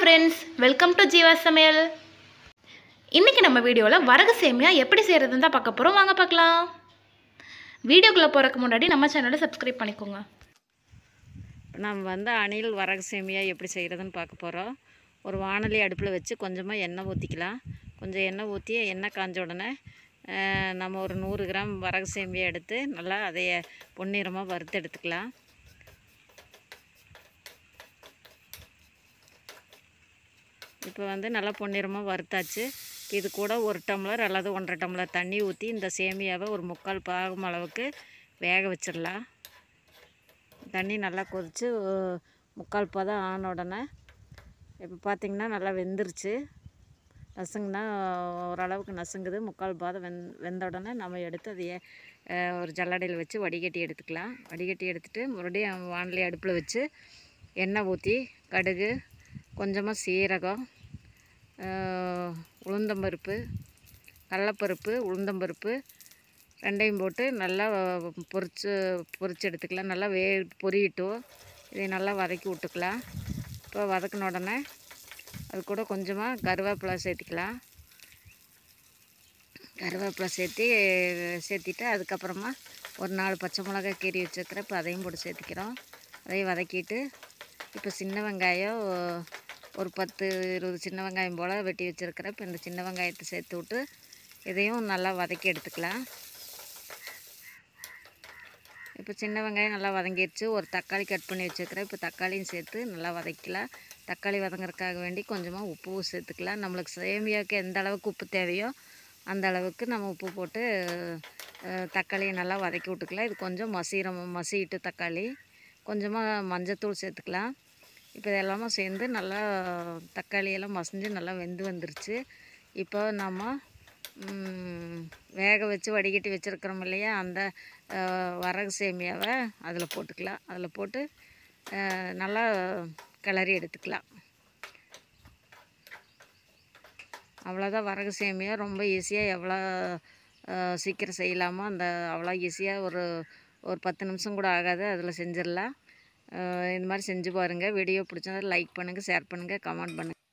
friends welcome to Jeeva சமையல் இன்றைக்கி நம்ம வீடியோவில் வரகு சேமியா எப்படி செய்கிறதுன்னு தான் பார்க்க போகிறோம் வாங்க பார்க்கலாம் வீடியோக்குள்ளே போகிறதுக்கு முன்னாடி நம்ம சேனலை சப்ஸ்கிரைப் பண்ணிக்கோங்க இப்போ நம்ம வந்து அணில் வரகு சேமியா எப்படி செய்கிறதுன்னு பார்க்க போகிறோம் ஒரு வானொலி அடுப்பில் வச்சு கொஞ்சமாக எண்ணெய் ஊற்றிக்கலாம் கொஞ்சம் எண்ணெய் ஊற்றி எண்ணெய் காஞ்ச உடனே அஹ், நம்ம ஒரு நூறு கிராம் வரகு சேமியா எடுத்து நல்லா அதைய பொன்னிறமாக வறுத்து எடுத்துக்கலாம் இப்போ வந்து நல்லா பொன்னிறமாக வறுத்தாச்சு இது கூட ஒரு டம்ளர் அல்லது ஒன்றரை டம்ளர் தண்ணி ஊற்றி இந்த சேமியாவை ஒரு முக்கால் பாகம் அளவுக்கு வேக வச்சிடலாம் தண்ணி நல்லா கொதித்து முக்கால் பதம் ஆன உடனே இப்போ பார்த்திங்கன்னா நல்லா வெந்துருச்சு நசுங்குனா ஓரளவுக்கு நசுங்குது முக்கால் பாதம் வெந் வெந்த உடனே நம்ம எடுத்து அதையே அஹ், ஒரு ஜல்லடையில் வச்சு வடிகட்டி எடுத்துக்கலாம் வடிகட்டி எடுத்துட்டு மறுபடியும் வானலி அடுப்பில் வச்சு எண்ணெய் ஊற்றி கடுகு கொஞ்சமாக சீரகம் அஹ், உளுந்தம்பருப்பு கடலப்பருப்பு உளுந்தம்பருப்பு ரெண்டையும் போட்டு நல்லா பொரிச்சு பொரிச்சு எடுத்துக்கலாம் நல்லா வே பொரியட்டும் இதை நல்லா வதக்கி விட்டுக்கலாம் இப்போ வதக்கின உடனே அது கூட கொஞ்சமாக கருவேப்பிலை சேர்த்திக்கலாம் கருவேப்பிலை சேர்த்தி சேர்த்திட்டு அதுக்கப்புறமா ஒரு நாலு பச்சை மிளகாய் கீறி வச்சுருக்கிறேன் இப்போ அதையும் போட்டு சேர்த்திக்கிறோம் அதையும் வதக்கிட்டு இப்போ சின்ன வெங்காயம் ஒரு பத்து இருபது சின்ன வெங்காயம் போல் வெட்டி வச்சுருக்கிறேன் இப்போ இந்த சின்ன வெங்காயத்தை சேர்த்து விட்டு இதையும் நல்லா வதக்கி எடுத்துக்கலாம் இப்போ சின்ன வெங்காயம் நல்லா வதங்கிடுச்சு ஒரு தக்காளி கட் பண்ணி வச்சுருக்கிறேன் இப்போ தக்காளியும் சேர்த்து நல்லா வதக்கலாம் தக்காளி வதங்குறதுக்காக வேண்டி கொஞ்சமாக உப்பு சேர்த்துக்கலாம் நம்மளுக்கு சேமியாவுக்கு எந்த அளவுக்கு உப்பு தேவையோ அந்த அளவுக்கு நம்ம உப்பு போட்டு அஹ், தக்காளியை நல்லா வதக்கி விட்டுக்கலாம் இது கொஞ்சம் மசீரம் மசிட்டு தக்காளி கொஞ்சமாக மஞ்சத்தூள் சேர்த்துக்கலாம் இப்போ இதெல்லாமே சேர்ந்து நல்லா தக்காளியெல்லாம் மசிஞ்சு நல்லா வெந்து வந்துருச்சு இப்போ நம்ம ம், வேக வச்சு வடிகட்டி வச்சுருக்கிறோம் இல்லையா அந்த அஹ், வரகு சேமியாவை அதில் போட்டுக்கலாம் அதில் போட்டு அஹ், நல்லா கிளறி எடுத்துக்கலாம் அவ்வளோதான் வரகு சேமியா ரொம்ப ஈஸியாக எவ்வளோ அஹ், சீக்கிரம் செய்யலாமோ அந்த அவ்வளோ ஈஸியாக ஒரு ஒரு பத்து நிமிஷம் கூட ஆகாது அதில் செஞ்சிடலாம் அஹ், இந்த மாதிரி செஞ்சு பாருங்கள் வீடியோ பிடிச்சதை லைக் பண்ணுங்கள் ஷேர் பண்ணுங்கள் கமெண்ட் பண்ணுங்கள்